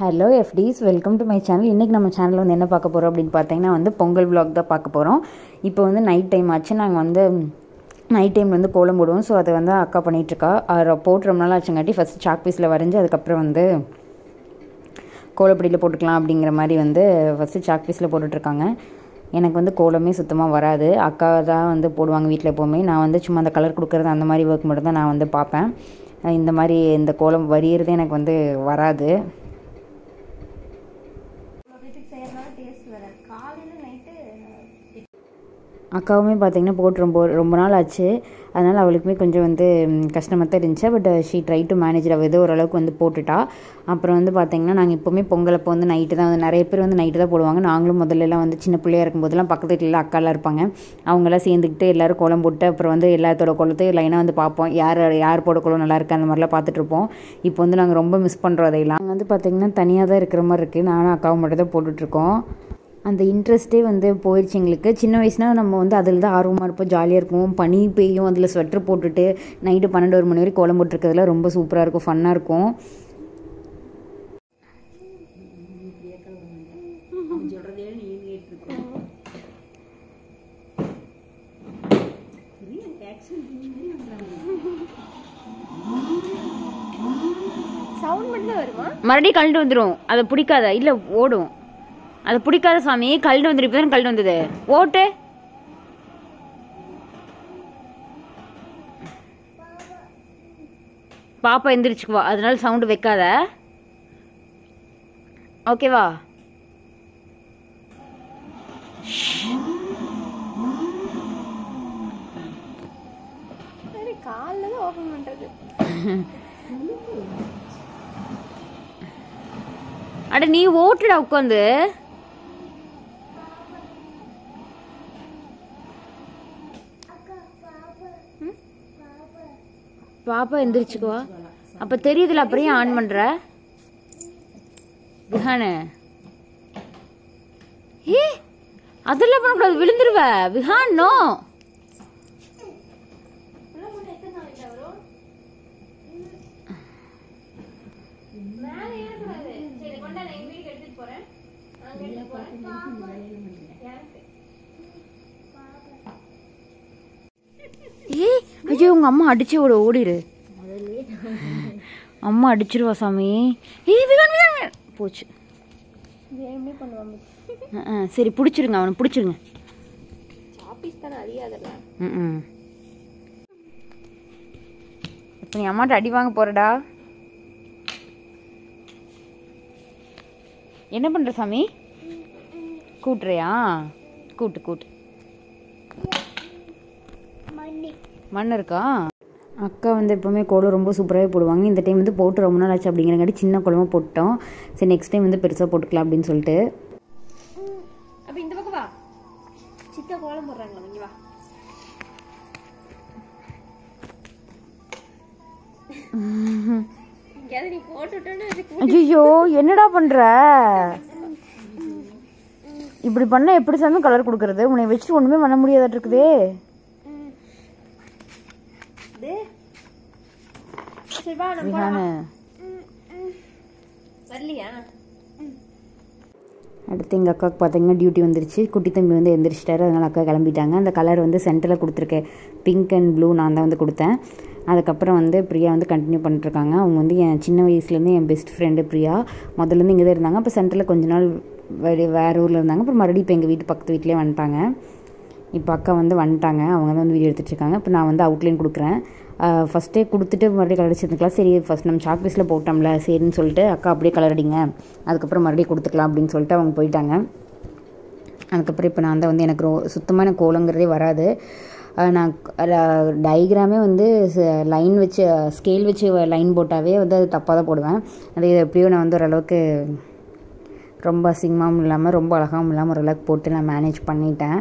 Hello எஃப்டிஸ் welcome to my channel இன்றைக்கி நம்ம சேனல் வந்து என்ன பார்க்க போகிறோம் அப்படின்னு பார்த்தீங்கன்னா வந்து பொங்கல் vlog தான் பார்க்க போகிறோம் இப்போ வந்து நைட் டைம் ஆச்சு நாங்கள் வந்து நைட் டைம் வந்து கோலம் போடுவோம் ஸோ அதை வந்து அக்கா பண்ணிகிட்ருக்கா அதை போட்டு ரொம்ப நாள் ஆச்சுங்காட்டி ஃபஸ்ட் சாக் பீஸில் வரைஞ்சி அதுக்கப்புறம் வந்து கோலப்பொடியில் போட்டுக்கலாம் அப்படிங்கிற மாதிரி வந்து ஃபஸ்ட்டு சாக் பீஸில் போட்டுட்ருக்காங்க எனக்கு வந்து கோலமே சுத்தமாக வராது அக்கா தான் வந்து போடுவாங்க வீட்டில் எப்போவுமே நான் வந்து சும்மா அந்த கலர் கொடுக்குறது அந்த மாதிரி ஒர்க் மட்டும் தான் நான் வந்து பார்ப்பேன் இந்த மாதிரி இந்த கோலம் வரையிறது எனக்கு வந்து வராது அக்காவுமே பார்த்தீங்கன்னா போட்டு ரொம்ப ரொம்ப நாள் ஆச்சு அதனால் அவளுக்குமே கொஞ்சம் வந்து கஷ்டமாக தான் இருந்துச்சு but she try to manage அவள் ஏதோ ஓரளவுக்கு வந்து போட்டுட்டா அப்புறம் வந்து பார்த்தீங்கன்னா நாங்கள் எப்போவுமே பொங்கல் அப்போ வந்து நைட்டு தான் வந்து நிறைய பேர் வந்து நைட்டு தான் போடுவாங்க நாங்களும் முதல்ல எல்லாம் வந்து சின்ன பிள்ளையா இருக்கும்போதெல்லாம் பக்கத்து வீட்டில் அக்காலாம் இருப்பாங்க அவங்கெல்லாம் சேர்ந்துக்கிட்டு எல்லோரும் கோலம் போட்டு அப்புறம் வந்து எல்லாத்தோட கோலத்தையும் லைனாக வந்து பார்ப்போம் யார் யார் போட கோலம் நல்லா இருக்கு அந்த மாதிரிலாம் பார்த்துட்டு இருப்போம் இப்போ வந்து நாங்கள் ரொம்ப மிஸ் பண்ணுறோம் அதையெல்லாம் நாங்கள் வந்து பார்த்தீங்கன்னா தனியாக தான் இருக்கிற மாதிரி இருக்குது நானும் அக்காவும் மட்டும் தான் போட்டுட்ருக்கோம் அந்த இன்ட்ரெஸ்ட்டே வந்து போயிடுச்சு எங்களுக்கு சின்ன வயசுனா நம்ம வந்து அதில் தான் ஆர்வமாக இருப்போம் ஜாலியாக இருக்கும் பனி பெய்யும் அதில் ஸ்வெட்டர் போட்டுட்டு நைட்டு பன்னெண்டு ஒரு மணி வரைக்கும் கோலம் போட்டுருக்கிறதுல ரொம்ப சூப்பராக இருக்கும் ஃபன்னாக இருக்கும் சவுண்ட் மட்டும் தான் வருமா மறுபடியும் கழண்டு வந்துடும் அதை பிடிக்காத இல்லை ஓடும் அது பிடிக்காத சாமி கழண்டு வந்துடும் இப்போ தான் கழண்டு வந்தது ஓட்டு பாப்பா எந்திரிச்சுக்குவா அதனால சவுண்டு வைக்காத ஓகேவா சரி காலில் தான் ஓப்பன் பண்ணுறது அட நீ ஓட்டுடா உட்காந்து பாப்பா எந்திரிச்சுக்குவா அப்ப தெரியுதுல அப்புறம் ஏன் ஆன் பண்ற விஹானு ஏ அதெல்லாம் பண்ணக்கூடாது விழுந்துருவ விஹான் நோ ஏய் ஐயோ உங்க அம்மா அடிச்சு ஓட ஓடிடு அம்மா அடிச்சிருவா சாமி ஏய் விகான் விகான் போச்சு வேணுமே பண்ணுவாங்க அஹ், அஹ், சரி பிடிச்சிருங்க அவனை பிடிச்சிருங்க சாப்பீஸ் தானே அறியாதல்ல ம் இப்போ நீ அம்மாட்ட அடி வாங்க போறடா என்ன பண்ற சாமி கூட்டுறியா கூட்டு கூட்டு மண் இருக்கா அக்கா வந்து எப்போவுமே கோலம் ரொம்ப சூப்பராகவே போடுவாங்க இந்த டைம் வந்து போட்டு ரொம்ப நாள் ஆச்சு அப்படிங்கிறங்காட்டி சின்ன குளமாக போட்டோம் சரி நெக்ஸ்ட் டைம் வந்து பெருசாக போட்டுக்கலாம் அப்படின்னு சொல்லிட்டு அப்ப இந்த பக்கம் வா சித்தா கோலம் போடுறாங்களா இங்க வா எங்கேயாவது நீ போட்டு விட்டோன்னு வச்சுக்கோ. ஐயோ என்னடா பண்ற இப்படி பண்ணா எப்படி சாமி கலர் கொடுக்கறது உன்னை வச்சுட்டு ஒண்ணுமே பண்ண முடியாதாட்டு இருக்குதே இது. சரி வா நம்ம விஹானு வரலையா அடுத்து எங்கள் அக்காவுக்கு பார்த்தீங்கன்னா டியூட்டி வந்துருச்சு குட்டி தம்பி வந்து எந்திரிச்சிட்டாரு அதனால் அக்கா கிளம்பிட்டாங்க அந்த கலர் வந்து சென்டரில் கொடுத்துருக்கேன் பிங்க் அண்ட் ப்ளூ நான் தான் வந்து கொடுத்தேன் அதுக்கப்புறம் வந்து பிரியா வந்து கண்டினியூ பண்ணிட்டுருக்காங்க அவங்க வந்து என் சின்ன வயசுலேருந்து என் பெஸ்ட் ஃப்ரெண்டு பிரியா முதல்லேருந்து இங்கே தான் இருந்தாங்க அப்போ சென்டரில் கொஞ்ச நாள் வெளி வேறு ஊரில் இருந்தாங்க அப்புறம் மறுபடியும் இப்போ எங்கள் வீட்டு பக்கத்து வீட்டிலே வந்துட்டாங்க இப்போ அக்கா வந்து வந்துட்டாங்க அவங்க தான் வந்து வீடியோ எடுத்துட்டு இருக்காங்க இப்போ நான் வந்து அவுட்லைன் கொடுக்குறேன் ஃபஸ்ட்டே கொடுத்துட்டு மறுபடியும் கலர் அடிச்சிருந்துக்கலாம் சரி ஃபஸ்ட் நம்ம சாக் பீஸில் போட்டோம்ல சரின்னு சொல்லிட்டு அக்கா அப்படியே கலர் அடிங்க அதுக்கப்புறம் மறுபடியும் கொடுத்துக்கலாம் அப்படின்னு சொல்லிட்டு அவங்க போயிட்டாங்க அதுக்கப்புறம் இப்போ நான் தான் வந்து எனக்கு ரொ சுத்தமாக எனக்கு கோலங்கிறதே வராது அஹ் நான் டயக்ராமே வந்து லைன் வச்சு ஸ்கேல் வச்சு லைன் போட்டாவே வந்து அது தப்பாக தான் போடுவேன் அது எப்படியோ நான் வந்து ஓரளவுக்கு ரொம்ப அசிங்கமாகவும் இல்லாமல் ரொம்ப அழகாகவும் இல்லாமல் ஓரளவுக்கு போட்டு நான் மேனேஜ் பண்ணிட்டேன்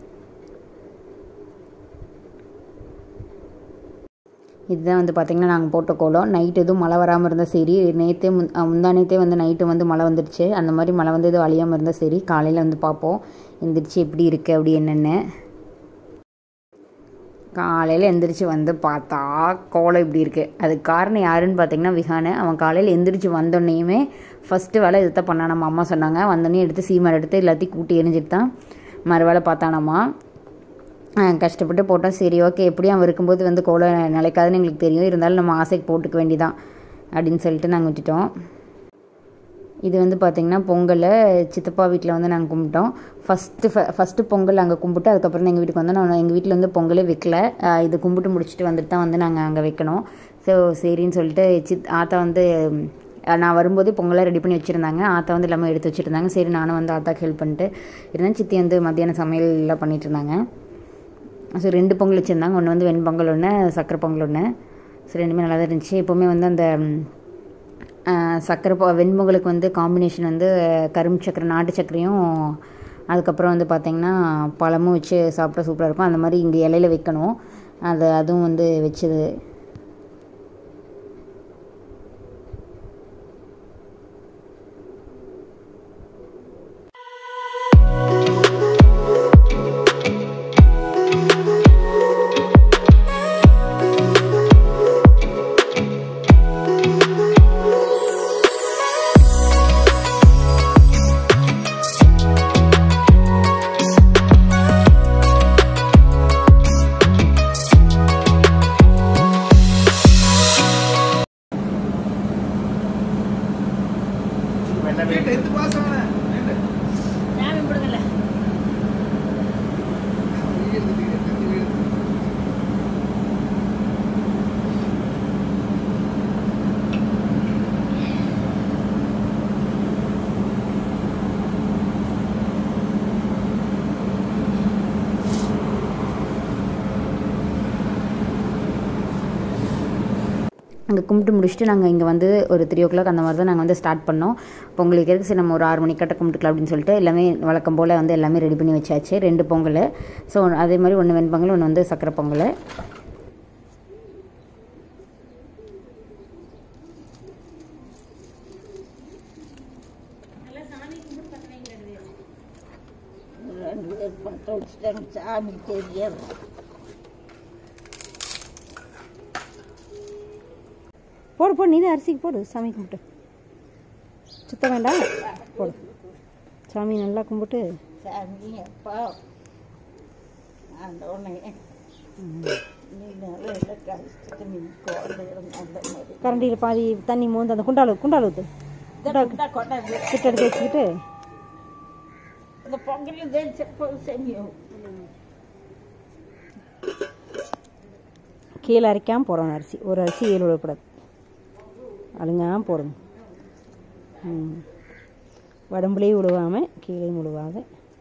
இதுதான் வந்து பார்த்திங்கன்னா நாங்கள் போட்ட கோலம் நைட் எதுவும் மழை வராமல் இருந்தால் சரி நேற்றே முன் முந்தா நேற்றே வந்து நைட்டு வந்து மழை வந்துடுச்சு அந்த மாதிரி மழை வந்து எதுவும் அழியாமல் இருந்தால் சரி காலையில் வந்து பார்ப்போம் எந்திரிச்சு எப்படி இருக்குது அப்படி என்னென்னு காலையில் எந்திரிச்சு வந்து பார்த்தா கோலம் இப்படி இருக்குது அதுக்கு காரணம் யாருன்னு பார்த்தீங்கன்னா விஹானு அவன் காலையில் எந்திரிச்சு வந்தோடனேயுமே ஃபஸ்ட்டு வேலை இதுதான் பண்ணான் நம்ம அம்மா சொன்னாங்க வந்தோடனே எடுத்து சீமர் எடுத்து எல்லாத்தையும் கூட்டி எரிஞ்சிட்டு தான் மறு வேலை பார்த்தானாம்மா ஆஹ் கஷ்டப்பட்டு போட்டோம் சரி ஓகே எப்படியும் அவன் இருக்கும்போது வந்து கோலம் நிலைக்காதுன்னு எங்களுக்கு தெரியும் இருந்தாலும் நம்ம ஆசைக்கு போட்டுக்க வேண்டிதான் அப்படின்னு சொல்லிட்டு நாங்கள் விட்டுட்டோம் இது வந்து பார்த்திங்கன்னா பொங்கலை சித்தப்பா வீட்டில் வந்து நாங்கள் கும்பிட்டோம் ஃபஸ்ட்டு ஃபஸ்ட்டு பொங்கல் அங்கே கும்பிட்டு அதுக்கப்புறம் தான் எங்கள் வீட்டுக்கு வந்தோம் நான் எங்கள் வீட்டில் வந்து பொங்கலே வைக்கல ஆஹ் இது கும்பிட்டு முடிச்சுட்டு வந்துட்டு தான் வந்து நாங்கள் அங்கே வைக்கணும் ஸோ சரின்னு சொல்லிட்டு சித் ஆத்தா வந்து ஆஹ் நான் வரும்போது பொங்கலை ரெடி பண்ணி வச்சுருந்தாங்க ஆத்தா வந்து எல்லாமே எடுத்து வச்சுருந்தாங்க சரி நானும் வந்து ஆத்தாக்கு ஹெல்ப் பண்ணிட்டு இருந்தேன் சித்தி வந்து மத்தியானம் சமையல் எல்லாம் பண்ணிட்டு இருந்தாங்க ஸோ ரெண்டு பொங்கல் வச்சுருந்தாங்க ஒன்று வந்து வெண்பொங்கல் ஒன்று சக்கரை பொங்கல் ஒன்று ஸோ ரெண்டுமே நல்லா தான் இருந்துச்சு எப்போவுமே வந்து அந்த ம், ஆஹ், சக்கரை பொ வெண்பொங்கலுக்கு வந்து காம்பினேஷன் வந்து கரும்பு சக்கரை நாட்டு சக்கரையும் அதுக்கப்புறம் வந்து பார்த்திங்கன்னா பழமும் வச்சு சாப்பிட்டா சூப்பராக இருக்கும் அந்த மாதிரி இங்கே இலையில வைக்கணும் அது அதுவும் வந்து வச்சது சாமி கும்பிடுங்கல்ல அங்கே கும்பிட்டு முடிச்சுட்டு நாங்கள் இங்கே வந்து ஒரு த்ரீ ஓ கிளாக் அந்த மாதிரி தான் நாங்கள் வந்து ஸ்டார்ட் பண்ணோம் பொங்கலுக்கு எதுக்கு சரி நம்ம ஒரு ஆறு மணிக்கட்ட கும்பிட்டுக்கலாம் அப்படின்னு சொல்லிட்டு எல்லாமே வழக்கம் போல் வந்து எல்லாமே ரெடி பண்ணி வச்சாச்சு ரெண்டு பொங்கல் ஸோ அதே மாதிரி ஒன்று வெண்பொங்கல் ஒன்று வந்து சக்கரை பொங்கல் ரெண்டு பேர் பட்டம் வச்சுட்டாங்க சாமி தெரியாது போடு போடு நீ தான் அரிசிக்கு போடு சாமி கும்பிட்டு சுத்த வேண்டாம் போடு சாமி நல்லா கும்பிட்டு சாமி அப்பா ஆண்டவனே நீ நிறைய கஷ்டத்துக்கு நீ குழந்தைகள் அந்த மாதிரி கரண்டியில் பாதி தண்ணி மோந்து அந்த குண்டாலு குண்டாலு ஊத்து இந்த கொண்டாந்து கிட்ட எடுத்து வச்சுக்கிட்டு இந்த பொங்கல் தெரிச்சப்போ செஞ்சோம் கீழே அரைக்காமல் போடணும் அரிசி ஒரு அரிசி ஏழு விடக்கூடாது அழுங்காமல் போடணும் ம் உடம்புலேயும் விழுவாமல் கீழேயும் விழுவாத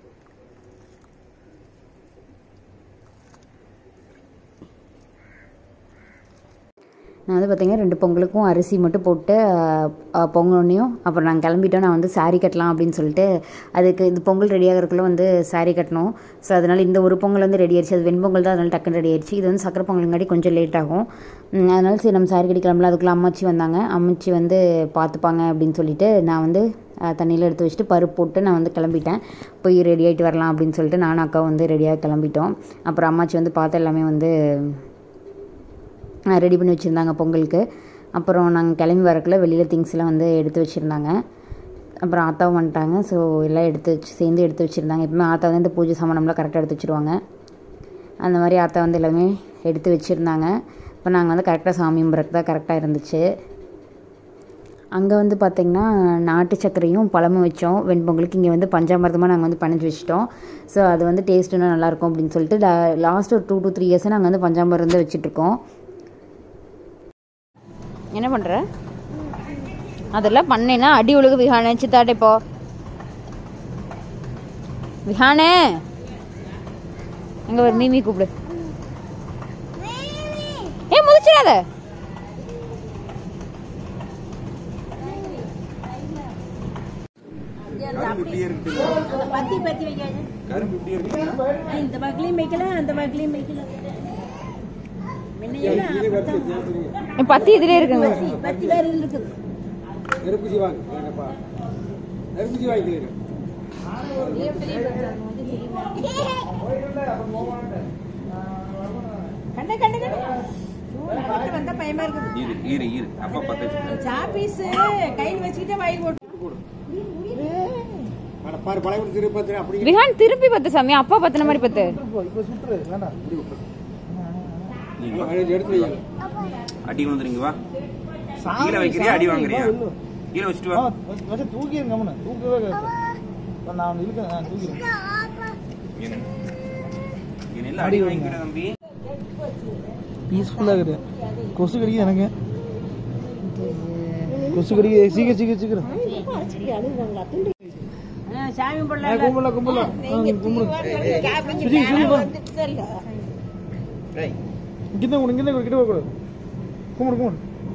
நான் வந்து பார்த்தீங்கன்னா ரெண்டு பொங்கலுக்கும் அரிசி மட்டும் போட்டு பொங்கலோனையும் அப்புறம் நாங்கள் கிளம்பிட்டோம் நான் வந்து saree கட்டலாம் அப்படின்னு சொல்லிட்டு அதுக்கு இந்த பொங்கல் ரெடி ஆகிறதுக்குள்ள வந்து saree கட்டணும் ஸோ அதனால் இந்த ஒரு பொங்கல் வந்து ரெடி ஆயிடுச்சு அது வெண்பொங்கல் தான் அதனால் டக்குன்னு ரெடி ஆயிடுச்சு இது வந்து சக்கரை பொங்கலுங்காட்டி கொஞ்சம் லேட் ஆகும் உம், அதனால சரி நம்ம saree கட்டிக்கலாம்ல அதுக்குள்ளே அம்மாச்சி வந்தாங்க அம்மாச்சி வந்து பார்த்துப்பாங்க அப்படின்னு சொல்லிட்டு நான் வந்து தண்ணியில் எடுத்து வச்சுட்டு பருப்பு போட்டு நான் வந்து கிளம்பிட்டேன் போய் ரெடி ஆகிட்டு வரலாம் அப்படின்னு சொல்லிட்டு நானும் அக்கா வந்து ரெடியாக கிளம்பிட்டோம் அப்புறம் அம்மாச்சி வந்து பார்த்து எல்லாமே வந்து ரெடி பண்ணி வச்சுருந்தாங்க பொங்கலுக்கு அப்புறம் நாங்கள் கிளம்பி வரக்குள்ள வெளியில் திங்ஸ்லாம் வந்து எடுத்து வச்சுருந்தாங்க அப்புறம் ஆத்தாவும் வந்துட்டாங்க ஸோ எல்லாம் எடுத்து வச்சு சேர்ந்து எடுத்து வச்சுருந்தாங்க எப்பவுமே ஆத்தா வந்து இந்த பூஜை சாமானம்லாம் கரெக்டாக எடுத்து வச்சுருவாங்க அந்த மாதிரி ஆத்தா வந்து எல்லாமே எடுத்து வச்சுருந்தாங்க இப்போ நாங்கள் வந்து கரெக்டாக சாமி கும்பிட்றதுக்கு தான் கரெக்டாக இருந்துச்சு அங்கே வந்து பார்த்திங்கன்னா நாட்டு சர்க்கரையும் பழமும் வச்சோம் வெண்பொங்கலுக்கு இங்கே வந்து பஞ்சாமிர்தமாக நாங்கள் வந்து பணிஞ்சு வச்சிட்டோம் ஸோ அது வந்து டேஸ்ட் இன்னும் நல்லாயிருக்கும் அப்படின்னு சொல்லிட்டு லாஸ்ட் ஒரு டூ டூ த்ரீ இயர்ஸாக நாங்கள் வந்து பஞ்சாமிர்தம் தான் வச்சுட்ருக்கோம் என்ன பண்ணுற அதெல்லாம் பண்ணேன்னா அடி ஒழுகு விஹானே சித்தாட்டே இப்போ விஹானே எங்க ஒரு மீமி கூப்பிடு ஏ முதிச்சிடாத அந்த பத்தி பத்தி வைக்காது இந்த பக்கலையும் வைக்கலாம் அந்த பக்கலையும் வைக்கலாம் முன்னையெல்லாம் அப்படித்தான். என் பத்தி இதுலயே இருக்குங்க பத்தி வேற இருக்குது நெருப்புச்சி வாங்க வேங்கப்பா நெருப்புச்சி வாங்கிக்கிறேன் கண்டு கண்டு கண்டு விட்டு வந்தா பயமா இருக்குது இரு இரு இரு அப்பா பத்து வச்சுக்கிறேன். சாப்பீஸ் கையில் வச்சுக்கிட்டே வாயில் போட்டு அட பாரு பழைய வீடு திருப்பி அப்படி விஹான் திருப்பி பத்து சாமி அப்பா பத்தின மாதிரி பத்து நீங்க வா. எடுத்து வைங்க அடி வந்துருங்க வா கீழே வைக்கிறியா அடி வாங்குறியா கீழே வச்சுட்டு வா தூக்கிடுங்க கம்முன்னு. தூக்கவே கேட்கும். இப்ப நான் இருக்கேன் நான் தூக்கிறேன் இங்க நில்லு. இங்க நில்லு, அடி வாங்கிக்கிற தம்பி பீஸ்ஃபுல்லாக இருக்குது கொசு கடிக்குது எனக்கு கொசு கடிக்குது சீக்கிரம் சீக்கிரம் சீக்கிரம் சாமி ஏய், கும்பல கும்பல கும்பல சுஜி சுஜி வா இங்கதான் கொடு இங்கதான் கொடு கிட்ட போக கூடாது கும்பிடு கும்பிடு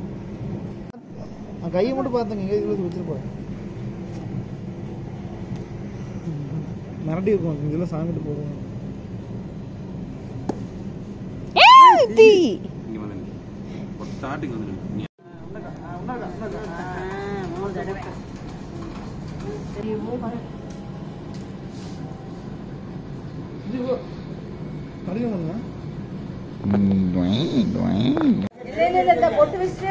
நான் கையை மட்டும் பார்த்தேங்க எங்க இதில் வச்சிருப்போம் மிரட்டி இருக்கும் இதெல்லாம் சாமிட்டு போகும் இங்க வந்து நில்லு. ஒரு ஸ்டார்டிங் வந்து நில்லு. நீ கடிதம் பண்ணுங்க பொட்டு வச்சுட்டு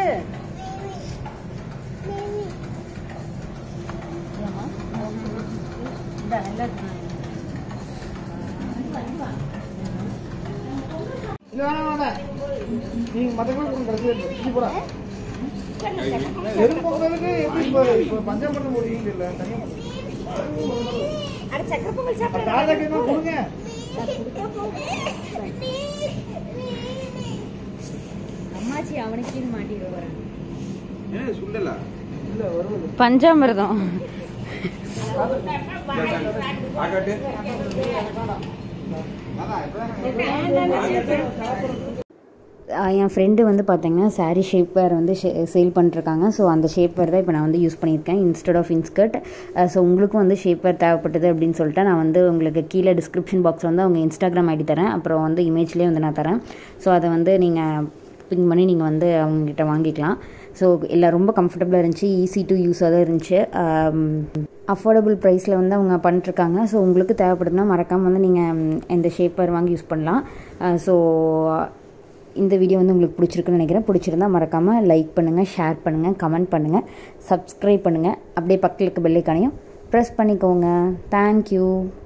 இல்ல வேணாம் வேணாம் நீங்க மற்ற கூட கொடுங்க கடைசியில் இது போடா எறும்பு பொங்கலுக்கு எப்படி இப்போ இப்போ பஞ்சாபத்து போடுவீங்க இல்லை தனியாக அட சக்கரை பொங்கல் சாப்பிட தாத்தா கேட்க கொடுங்க அம்மாச்சி அவனுக்கு மாட்டிடுவாரு என்ன சுண்டலா இல்லை வருவது பஞ்சாமிர்தம் ஆகாட்டு ஆஹ் என் ஃப்ரெண்டு வந்து பார்த்தீங்கன்னா saree ஷேப் வேர் வந்து சேல் பண்ணிருக்காங்க ஸோ அந்த ஷேப் வேர் தான் இப்போ நான் வந்து யூஸ் பண்ணியிருக்கேன் இன்ஸ்டெட் ஆஃப் இன்ஸ்கர்ட் ஸோ உங்களுக்கும் வந்து ஷேப் வேர் தேவைப்பட்டது அப்படின்னு சொல்லிட்டு நான் வந்து உங்களுக்கு கீழே டிஸ்கிரிப்ஷன் பாக்ஸில் வந்து அவங்க இன்ஸ்டாகிராம் ஐடி தரேன் அப்புறம் வந்து இமேஜ்லேயே வந்து நான் தரேன் ஸோ அதை வந்து நீங்கள் பிங் பண்ணி நீங்கள் வந்து அவங்ககிட்ட வாங்கிக்கலாம் ஸோ எல்லாம் ரொம்ப கம்ஃபர்டபுளாக இருந்துச்சு ஈஸி டு யூஸாக தான் இருந்துச்சு அஃபோர்டபுள் ப்ரைஸில் வந்து அவங்க பண்ணிட்டுருக்காங்க ஸோ உங்களுக்கு தேவைப்படுதுன்னா மறக்காமல் வந்து நீங்கள் இந்த ஷேப்பர் வாங்கி யூஸ் பண்ணலாம் ஸோ இந்த வீடியோ வந்து உங்களுக்கு பிடிச்சிருக்குன்னு நினைக்கிறேன் பிடிச்சிருந்தா மறக்காமல் லைக் பண்ணுங்கள் ஷேர் பண்ணுங்கள் கமெண்ட் பண்ணுங்கள் சப்ஸ்கிரைப் பண்ணுங்கள் அப்படியே பக்கத்தில் இருக்க பெல்லைக்கானையும் ப்ரெஸ் பண்ணிக்கோங்க தேங்க்யூ